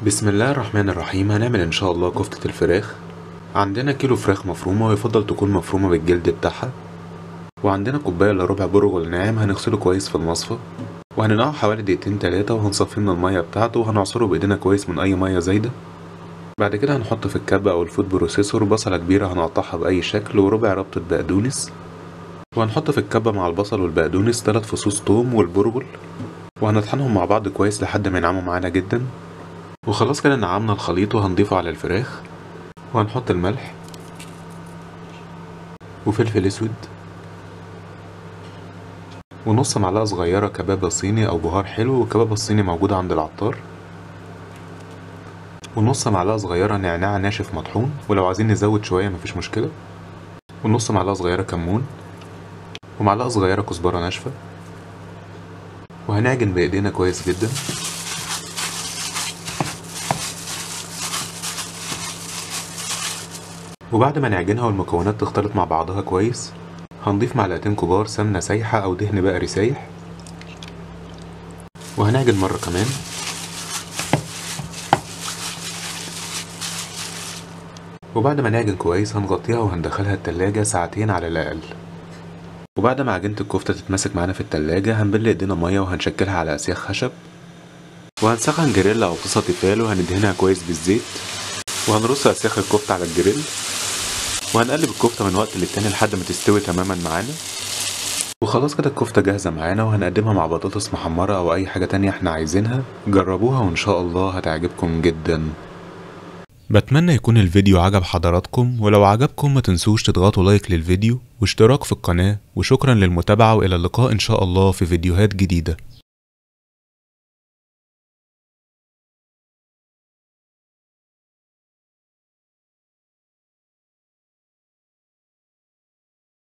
بسم الله الرحمن الرحيم هنعمل ان شاء الله كفتة الفراخ عندنا كيلو فراخ مفرومة ويفضل تكون مفرومة بالجلد بتاعها وعندنا كوباية الا ربع برغل ناعم هنغسله كويس في المصفى وهننقعه حوالي دقيقتين تلاتة وهنصفيه من المية بتاعته وهنعصره بايدينا كويس من اي مية زايدة بعد كده هنحط في الكبة او الفود بروسيسور بصلة كبيرة هنقطعها بأي شكل وربع ربطة بقدونس وهنحط في الكبة مع البصل والبقدونس تلات فصوص توم والبرغل وهنطحنهم مع بعض كويس لحد ما ينعموا معانا جدا وخلاص كده نعمنا الخليط وهنضيفه على الفراخ وهنحط الملح وفلفل اسود ونص معلقة صغيرة كبابة صيني أو بهار حلو والكبابة الصيني موجودة عند العطار ونص معلقة صغيرة نعناع ناشف مطحون ولو عايزين نزود شوية مفيش مشكلة ونص معلقة صغيرة كمون ومعلقة صغيرة كزبرة ناشفة وهنعجن بإيدينا كويس جدا وبعد ما نعجنها والمكونات تختلط مع بعضها كويس هنضيف معلقتين كبار سمنة سايحة أو دهن بقري سايح وهنعجن مرة كمان وبعد ما نعجن كويس هنغطيها وهندخلها التلاجة ساعتين على الأقل وبعد ما عجينة الكفتة تتمسك معانا في التلاجة هنبل ايدينا مية وهنشكلها على أسياخ خشب وهنسخن جريل أو طاسة تيفال وهندهنها كويس بالزيت وهنرص أسياخ الكفتة على الجريل وهنقلب الكفتة من وقت للتاني لحد ما تستوي تماما معانا وخلاص كده الكفتة جاهزة معانا وهنقدمها مع بطاطس محمرة أو أي حاجة تانية احنا عايزينها جربوها وإن شاء الله هتعجبكم جدا بتمنى يكون الفيديو عجب حضراتكم ولو عجبكم ما تنسوش تضغطوا لايك للفيديو واشتراك في القناة وشكرا للمتابعة وإلى اللقاء إن شاء الله في فيديوهات جديدة